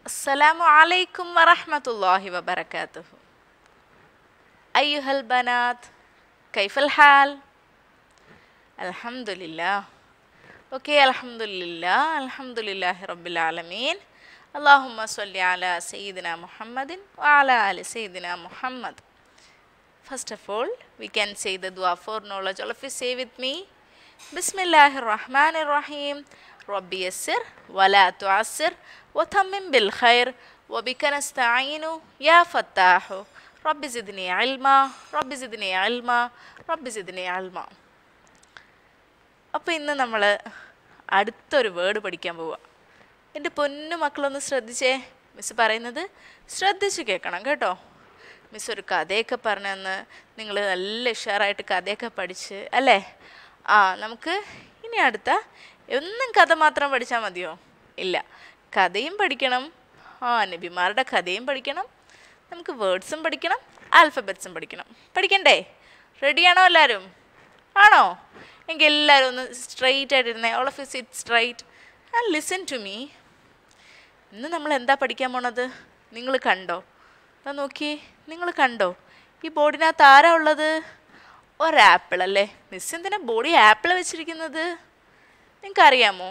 السلام عليكم ورحمة الله وبركاته أيها البنات كيف الحال؟ الحمد لله اوكي الحمد لله الحمد لله رب العالمين اللهم صل على سيدنا محمد وعلى آل سيدنا محمد First of all, we can say the dua for knowledge. All of you say with me. Bismillahir Rahmanir Rahim. ربي يسر ولا تعسر وتمم بالخير وبك نستعين يا فتاح رب زدني علما رب زدني علما رب زدني علما അപ്പോൾ ഇന്ന് നമ്മൾ അടുത്തൊരു word പഠിക്കാൻ പോവുക എൻ്റെ പൊന്നു മക്കളൊന്ന് ശ്രദ്ധിച്ചേ മിസ് പറയുന്നത് ശ്രദ്ധിച്ച് കേൾക്കണം കേട്ടോ മിസ് ഒരു കഥയൊക്കെ പറഞ്ഞെന്ന് നിങ്ങൾ നല്ല ഉഷാറായിട്ട് കഥയൊക്കെ പഠിച്ച് അല്ലേ ആ നമുക്ക് ഇനി അടുത്ത എന്നും കഥ മാത്രം പഠിച്ചാൽ മതിയോ ഇല്ല കഥയും പഠിക്കണം ആ നബിമാരുടെ കഥയും പഠിക്കണം നമുക്ക് വേർഡ്സും പഠിക്കണം ആൽഫബറ്റ്സും പഠിക്കണം പഠിക്കണ്ടേ റെഡിയാണോ എല്ലാവരും ആണോ എങ്കിൽ എല്ലാവരും ഒന്ന് സ്ട്രെയിറ്റ് ആയിട്ടിരുന്നേ all of you sit straight and listen to me ഇന്ന് നമ്മൾ എന്താ പഠിക്കാൻ പോണത് നിങ്ങൾ കണ്ടോ എന്നാ നോക്കിയേ നിങ്ങൾ കണ്ടോ ഈ ബോർഡിനകത്ത് ആരാ ഉള്ളത് ഒരാപ്പിൾ അല്ലേ മിസ് എന്തിനാ ബോഡി ആപ്പിൾ വെച്ചിരിക്കുന്നത് നിങ്ങൾക്ക് അറിയാമോ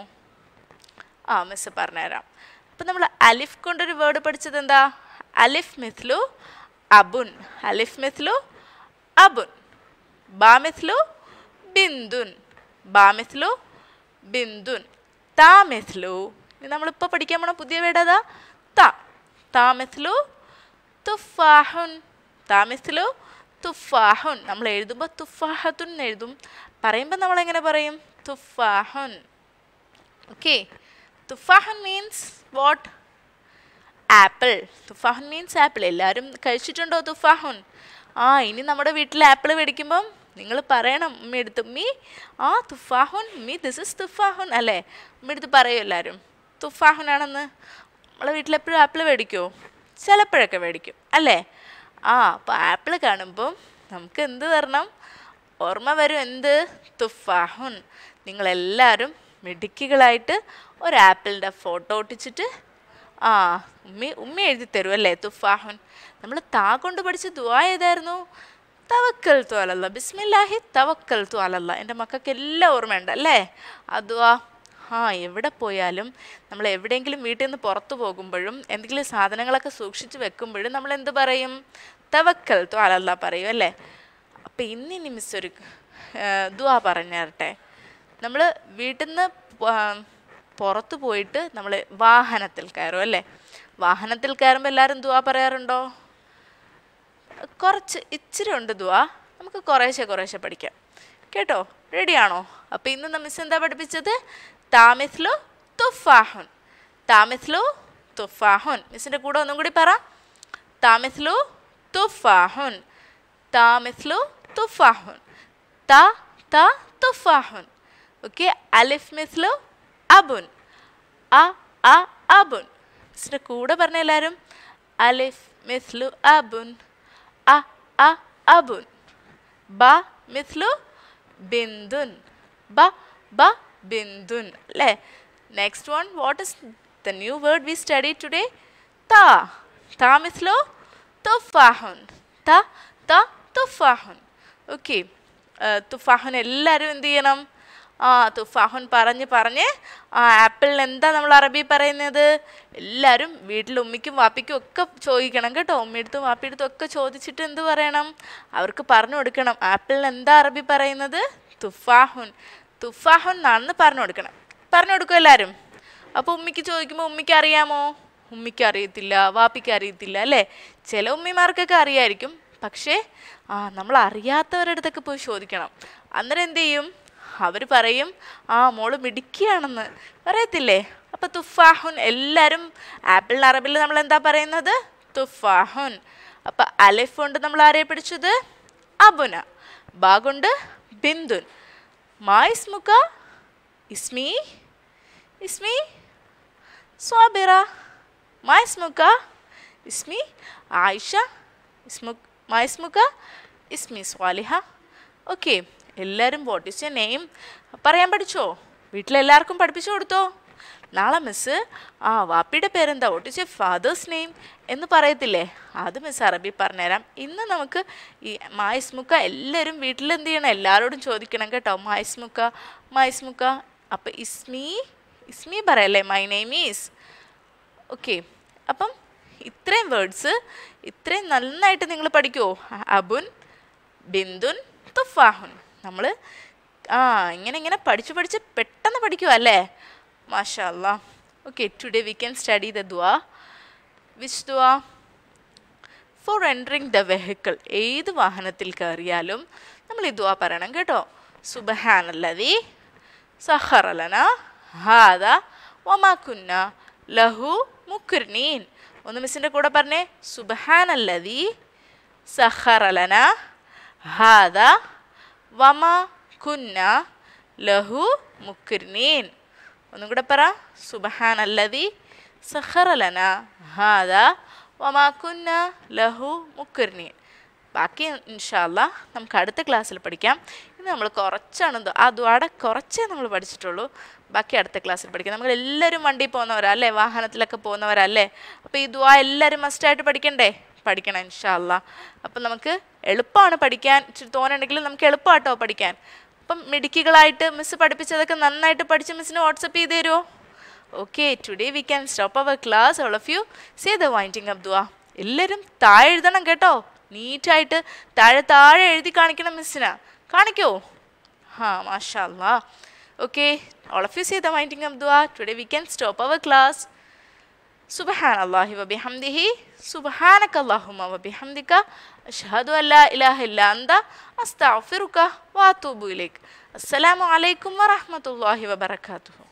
ആ മിസ് പറഞ്ഞുതരാം അപ്പം നമ്മൾ അലിഫ് കൊണ്ടൊരു വേർഡ് പഠിച്ചത് എന്താ അലിഫ് മിഥ്ലു അബുൻ അലിഫ് മിഥ്ലു അബുൻ ബാ മിഥ്ലു ബിന്ദുൻ ബാ മിഥ്ലു ബിന്ദുൻ താ മിഥ്ലു ഇനി നമ്മളിപ്പോൾ പഠിക്കാൻ പോണ പുതിയ വേർഡ് ഏതാ ത താ മിഥ്ലു തുഫാഹുൻ താ മിഥ്ലു തുഫാഹുൻ നമ്മൾ എഴുതുമ്പോൾ തുഫാഹത്തുൻ എന്ന് എഴുതും പറയുമ്പോൾ നമ്മൾ എങ്ങനെ പറയും തുഫാഹുൻ ഓക്കെ തുഫാഹുൻ മീൻസ് വാട്ട് ആപ്പിൾ തുഫാഹുൻ മീൻസ് ആപ്പിൾ എല്ലാവരും കഴിച്ചിട്ടുണ്ടോ തുഫാഹുൻ ആ ഇനി നമ്മുടെ വീട്ടിൽ ആപ്പിൾ മേടിക്കുമ്പം നിങ്ങൾ പറയണം ഉമ്മ എടുത്ത് ഉമ്മി ആ തുഫാഹുൻ ഉമ്മി ദിസ് ഇസ് തുഫാഹുൻ അല്ലേ ഉമ്മ എടുത്ത് പറയും എല്ലാവരും തുഫാഹുൻ ആണെന്ന് നമ്മളെ വീട്ടിലെപ്പോഴും ആപ്പിൾ മേടിക്കുമോ ചിലപ്പോഴൊക്കെ മേടിക്കും അല്ലേ ആ അപ്പോൾ ആപ്പിൾ കാണുമ്പം നമുക്ക് എന്ത് തരണം ഓർമ്മ വരും എന്ത് തുഫാഹുൻ നിങ്ങളെല്ലാവരും മിടുക്കികളായിട്ട് ഒരു ആപ്പിളിൻ്റെ ഫോട്ടോ ഒട്ടിച്ചിട്ട് ആ ഉമ്മി ഉമ്മി എഴുതി തരും അല്ലേ തുഫാഹുൻ നമ്മൾ താ കൊണ്ട് പഠിച്ച ദുആ ഏതായിരുന്നു തവക്കൽ തു അലല്ല ബിസ്മില്ലാഹി തവക്കൽ തു അലല്ല എൻ്റെ മക്കൾക്ക് എല്ലാം ഓർമ്മയുണ്ട് അല്ലേ ആ ദുആ ആ എവിടെ പോയാലും നമ്മൾ എവിടെയെങ്കിലും വീട്ടിൽ നിന്ന് പുറത്തു പോകുമ്പോഴും എന്തെങ്കിലും സാധനങ്ങളൊക്കെ സൂക്ഷിച്ച് വെക്കുമ്പോഴും നമ്മൾ എന്ത് പറയും തവക്കൽ തു അലല്ല പറയും അല്ലേ അപ്പം ഇന്നിനി മിസ് ഒരു ദുആ പറഞ്ഞു തരട്ടെ നമ്മൾ വീട്ടിൽ നിന്ന് പുറത്ത് പോയിട്ട് നമ്മൾ വാഹനത്തിൽ കയറും അല്ലേ വാഹനത്തിൽ കയറുമ്പോൾ എല്ലാവരും ദുആ പറയാറുണ്ടോ കുറച്ച് ഇച്ചിരി ഉണ്ട് ദുആ നമുക്ക് കുറേശ്ശെ കുറേശ്ശെ പഠിക്കാം കേട്ടോ റെഡിയാണോ അപ്പോൾ ഇന്ന് മിസ് എന്താ പഠിപ്പിച്ചത് താമിസ്ലു തുഫാഹുൻ താമിസ്ലു തുഫാഹുൻ മിസ്സിൻ്റെ കൂടെ ഒന്നും കൂടി പറ താമിസ്ലു തുഫാഹുൻ താമിസ്ലു തുഫാഹുൻ ത ത തുഫാഹുൻ ഓക്കെ അലിഫ് മിസ്ലു അബുൻ അ അ അബുൻ മിസ്സിൻ്റെ കൂടെ പറഞ്ഞ എല്ലാവരും അലിഫ് മിസ്ലു അബുൻ അ അ അബുൻ ബ മിസ്ലു ബിന്ദുൻ ബ ബ ബിന്ദുൻ അല്ലേ next one what is the new word we study today ത ത മിസ്ലു തുഫാഹുൻ ത ത തുഫാഹുൻ ഓക്കെ തുഫാഹുൻ എല്ലാവരും എന്ത് ചെയ്യണം ആ തുഫാഹുൻ പറഞ്ഞ് പറഞ്ഞ് ആ ആപ്പിളിന് എന്താ നമ്മൾ അറബി പറയുന്നത് എല്ലാവരും വീട്ടിൽ ഉമ്മിക്കും വാപ്പിക്കും ഒക്കെ ചോദിക്കണം കേട്ടോ ഉമ്മിയെടുത്തും വാപ്പിയെടുത്തും ഒക്കെ ചോദിച്ചിട്ട് എന്ത് പറയണം അവർക്ക് പറഞ്ഞു കൊടുക്കണം ആപ്പിളിന് എന്താ അറബി പറയുന്നത് തുഫാഹുൻ തുഫാഹുൻ എന്നാണെന്ന് പറഞ്ഞു കൊടുക്കണം പറഞ്ഞു കൊടുക്കും എല്ലാവരും അപ്പോൾ ഉമ്മിക്ക് ചോദിക്കുമ്പോൾ ഉമ്മിക്ക് അറിയാമോ ഉമ്മിക്ക് അറിയത്തില്ല വാപ്പിക്ക് അറിയത്തില്ല അല്ലേ ചില ഉമ്മിമാർക്കൊക്കെ അറിയായിരിക്കും പക്ഷേ ആ നമ്മൾ അറിയാത്തവരുടെ അടുത്തൊക്കെ പോയി ചോദിക്കണം അന്നേരം എന്ത് ചെയ്യും അവർ പറയും ആ മോള് മിടുക്കിയാണെന്ന് പറയത്തില്ലേ അപ്പോൾ തുഫാഹുൻ എല്ലാവരും ആപ്പിളിന് അറബിൽ നമ്മൾ എന്താ പറയുന്നത് തുഫാഹുൻ അപ്പം അലിഫ് കൊണ്ട് നമ്മൾ ആരെ പിടിച്ചത് അബുന ബാ കൊണ്ട് ബിന്ദുൻ മാ ഇസ്മുക ഇസ്മി ഇസ്മി സ്വാബിറ മാ ഇസ്മുക ഇസ്മി ആയിഷ ഇസ്മു മാ ഇസ്മുക ഇസ്മി സ്വാലിഹ ഓക്കെ എല്ലാവരും വാട്ട് ഈസ് യർ നെയിം പറയാൻ പഠിച്ചോ വീട്ടിലെല്ലാവർക്കും പഠിപ്പിച്ചു കൊടുത്തോ നാളെ മിസ്സ് ആ വാപ്പിയുടെ പേരെന്താ വോട്ട് ഇസ് ഫാദേഴ്സ് നെയിം എന്ന് പറയത്തില്ലേ അത് മിസ് അറബി പറഞ്ഞുതരാം ഇന്ന് നമുക്ക് ഈ മായിസ്മുക്ക എല്ലാവരും വീട്ടിൽ എന്ത് ചെയ്യണം എല്ലാവരോടും ചോദിക്കണം കേട്ടോ മായിസ്മുക്ക മായിസ്മുക്ക അപ്പം ഇസ്മി ഇസ്മി പറയല്ലേ മൈ നെയിം ഈസ് ഓക്കെ അപ്പം ഇത്രയും വേർഡ്സ് ഇത്രയും നന്നായിട്ട് നിങ്ങൾ പഠിക്കുമോ അബുൻ ബിന്ദുൻ തുഫാഹുൻ നമ്മൾ ആ ഇങ്ങനെ ഇങ്ങനെ പഠിച്ച് പഠിച്ച് പെട്ടെന്ന് പഠിക്കുക അല്ലേ മാഷാ അല്ലാ okay today we can study the ദുവാ വിച്ച് ദുവാ ഫോർ എൻട്രിങ് ദ വെഹിക്കിൾ ഏത് വാഹനത്തിൽ കയറിയാലും നമ്മൾ ഈ ദുവാ പറയണം കേട്ടോ സുബഹാനല്ലതി സഹറലന ഹാദ വമാക്കുന്ന ലഹു മുക്കുർനീൻ ഒന്ന് മിസ്സിൻ്റെ കൂടെ പറഞ്ഞേ സുബഹാനല്ലതി സഹറലന ഹാദ വമ കുന്ന ലഹു മുക്കുർനീൻ ഒന്നും കൂടെ പറ സുബഹാനല്ലതി സഹറലന ഹാദ വമാ കുന്ന ലഹു മുക്കുർനീൻ ബാക്കി ഇൻഷാല്ല നമുക്ക് അടുത്ത ക്ലാസ്സിൽ പഠിക്കാം ഇന്ന് നമ്മൾ കുറച്ചാണ് ദു- ആ ദ്വാട കുറച്ചേ നമ്മൾ പഠിച്ചിട്ടുള്ളൂ ബാക്കി അടുത്ത ക്ലാസ്സിൽ പഠിക്കാം നമ്മൾ എല്ലാവരും വണ്ടിയിൽ പോകുന്നവരാ അല്ലേ വാഹനത്തിലൊക്കെ പോകുന്നവരല്ലേ അപ്പോൾ ഈ ദ്വാ എല്ലാവരും മസ്റ്റായിട്ട് പഠിക്കണ്ടേ പഠിക്കണം ഇൻഷാല്ല അപ്പം നമുക്ക് എളുപ്പമാണ് പഠിക്കാൻ ഇച്ചിരി തോന്നുന്നുണ്ടെങ്കിൽ നമുക്ക് എളുപ്പമാട്ടോ പഠിക്കാൻ അപ്പം മിടുക്കികളായിട്ട് മിസ്സ് പഠിപ്പിച്ചതൊക്കെ നന്നായിട്ട് പഠിച്ച് മിസ്സിന് വാട്സപ്പ് ചെയ്ത് തരുമോ okay today we can stop our class all of you say the winding up ദുവാ എല്ലാവരും താഴെ എഴുതണം കേട്ടോ നീറ്റായിട്ട് താഴെ താഴെ എഴുതി കാണിക്കണം മിസ്സിന് കാണിക്കോ ഹാ മാഷാ അല്ലാ okay all of you say the winding up ദുവാ today we can stop our class سبحان الله وبحمده سبحانك اللهم وبحمدك أشهد أن لا إله إلا أنت أستغفرك وأتوب إليك السلام عليكم ورحمة الله وبركاته